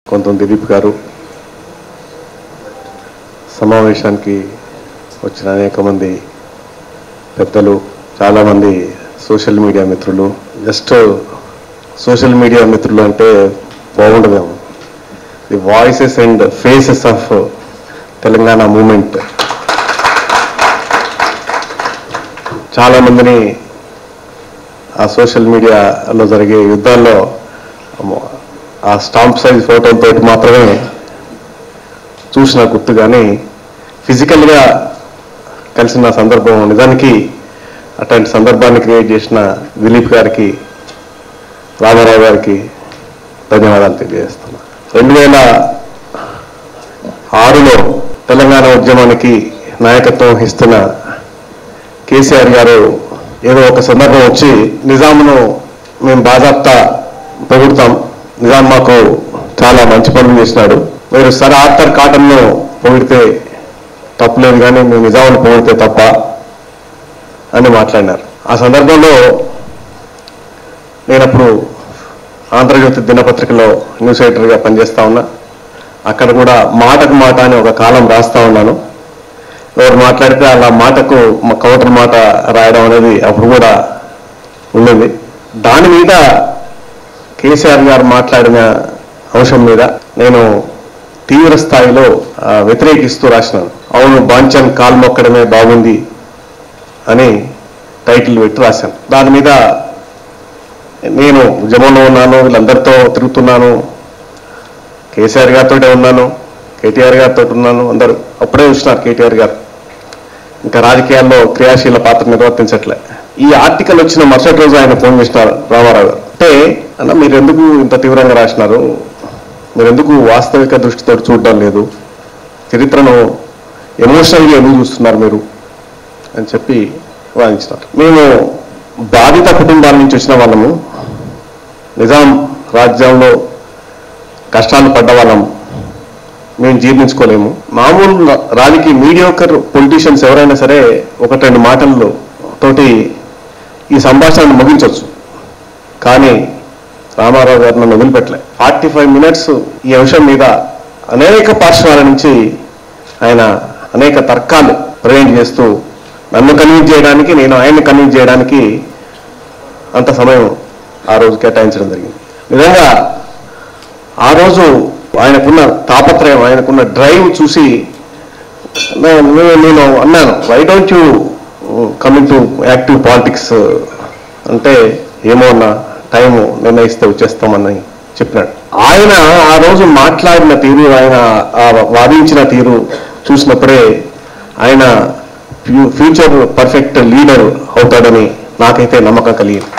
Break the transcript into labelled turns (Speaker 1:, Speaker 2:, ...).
Speaker 1: కొంత దిలీప్ గారు సమావేశానికి వచ్చిన అనేక మంది పెద్దలు చాలామంది సోషల్ మీడియా మిత్రులు జస్ట్ సోషల్ మీడియా మిత్రులు అంటే బాగుండదేమో the voices and faces of Telangana movement చాలా మందిని ఆ సోషల్ మీడియాలో జరిగే యుద్ధాల్లో ఆ స్టాంప్ సైజ్ ఫోటోలతో మాత్రమే చూసిన గుర్తు కానీ ఫిజికల్గా కలిసిన సందర్భం నిజానికి అట్లాంటి సందర్భాన్ని క్రియేట్ చేసిన దిలీప్ గారికి రామారావు గారికి ధన్యవాదాలు తెలియజేస్తున్నా రెండు వేల ఆరులో తెలంగాణ ఉద్యమానికి నాయకత్వం వహిస్తున్న కేసీఆర్ గారు ఏదో ఒక సందర్భం వచ్చి నిజామును మేము బాజాప్తా పొగుడతాం నిజాం మాకు చాలా మంచి పనులు చేసినాడు మీరు సర్ ఆర్థర్ కాటన్ను పొగిడితే తప్పులేదు కానీ మేము నిజామును పొగిడితే తప్ప అని మాట్లాడినారు ఆ సందర్భంలో నేను అప్పుడు ఆంధ్రజ్యోతి దినపత్రికలో న్యూస్ ఎడిటర్గా పనిచేస్తా ఉన్నా అక్కడ కూడా మాటకు మాట అని ఒక కాలం రాస్తా ఉన్నాను ఎవరు మాట్లాడితే అలా మాటకు మా కౌంటర్ మాట రాయడం అనేది అప్పుడు కూడా ఉండింది దాని మీద కేసీఆర్ గారు మాట్లాడిన అంశం మీద నేను తీవ్ర స్థాయిలో ఆ, వ్యతిరేకిస్తూ రాసినాను అవును బాంచన్ కాలు మొక్కడమే బాగుంది అని టైటిల్ పెట్టి రాశాను దాని మీద నేను ఉద్యమంలో ఉన్నాను వీళ్ళందరితో తిరుగుతున్నాను కేసీఆర్ గారితోటే ఉన్నాను కేటీఆర్ గారితో ఉన్నాను అందరూ అప్పుడే చూసినారు కేటీఆర్ గారు ఇంకా రాజకీయాల్లో క్రియాశీల పాత్ర నిర్వర్తించట్లే ఈ ఆర్టికల్ వచ్చిన మరుసటి రోజు ఆయన ఫోన్ చేసినారు రామారావు గారు అంటే అన్న మీరు ఎందుకు ఇంత తీవ్రంగా రాసినారు మీరు ఎందుకు వాస్తవిక దృష్టితో చూడడం లేదు చరిత్రను ఎమోషనల్గా ఎందుకు చూస్తున్నారు మీరు అని చెప్పి వాదించినారు మేము బాధిత కుటుంబాల నుంచి వచ్చిన వాళ్ళము నిజాం రాజ్యంలో కష్టాలు పడ్డ వాళ్ళం మేము జీర్ణించుకోలేము మామూలు రాజకీయ మీడియోకర్ పొలిటీషియన్స్ ఎవరైనా సరే ఒకటి రెండు మాటల్లో తోటి ఈ సంభాషణను ముగించవచ్చు కానీ రామారావు గారు నన్ను వదిలిపెట్టలే ఫార్టీ ఫైవ్ మినిట్స్ ఈ అంశం మీద అనేక పార్శ్వాల నుంచి ఆయన అనేక తర్కాలు ప్రజెంట్ చేస్తూ నన్ను కన్విన్స్ చేయడానికి నేను ఆయన్ని కన్విన్స్ చేయడానికి అంత సమయం ఆ రోజు కేటాయించడం జరిగింది నిజంగా ఆ రోజు ఆయనకున్న తాపత్రయం ఆయనకున్న డ్రైవ్ చూసి నే- నే- నేను అన్నాను why don't you coming to active politics అంటే ఏమో అన్న టైం నిర్ణయిస్తే వచ్చేస్తామని చెప్పినాడు ఆయన ఆ రోజు మాట్లాడిన తీరు ఆయన ఆ వాదించిన తీరు చూసినప్పుడే ఆయన ఫ్యూ- ఫ్యూచర్ పర్ఫెక్ట్ లీడర్ అవుతాడని నాకైతే నమ్మకం కలిగింది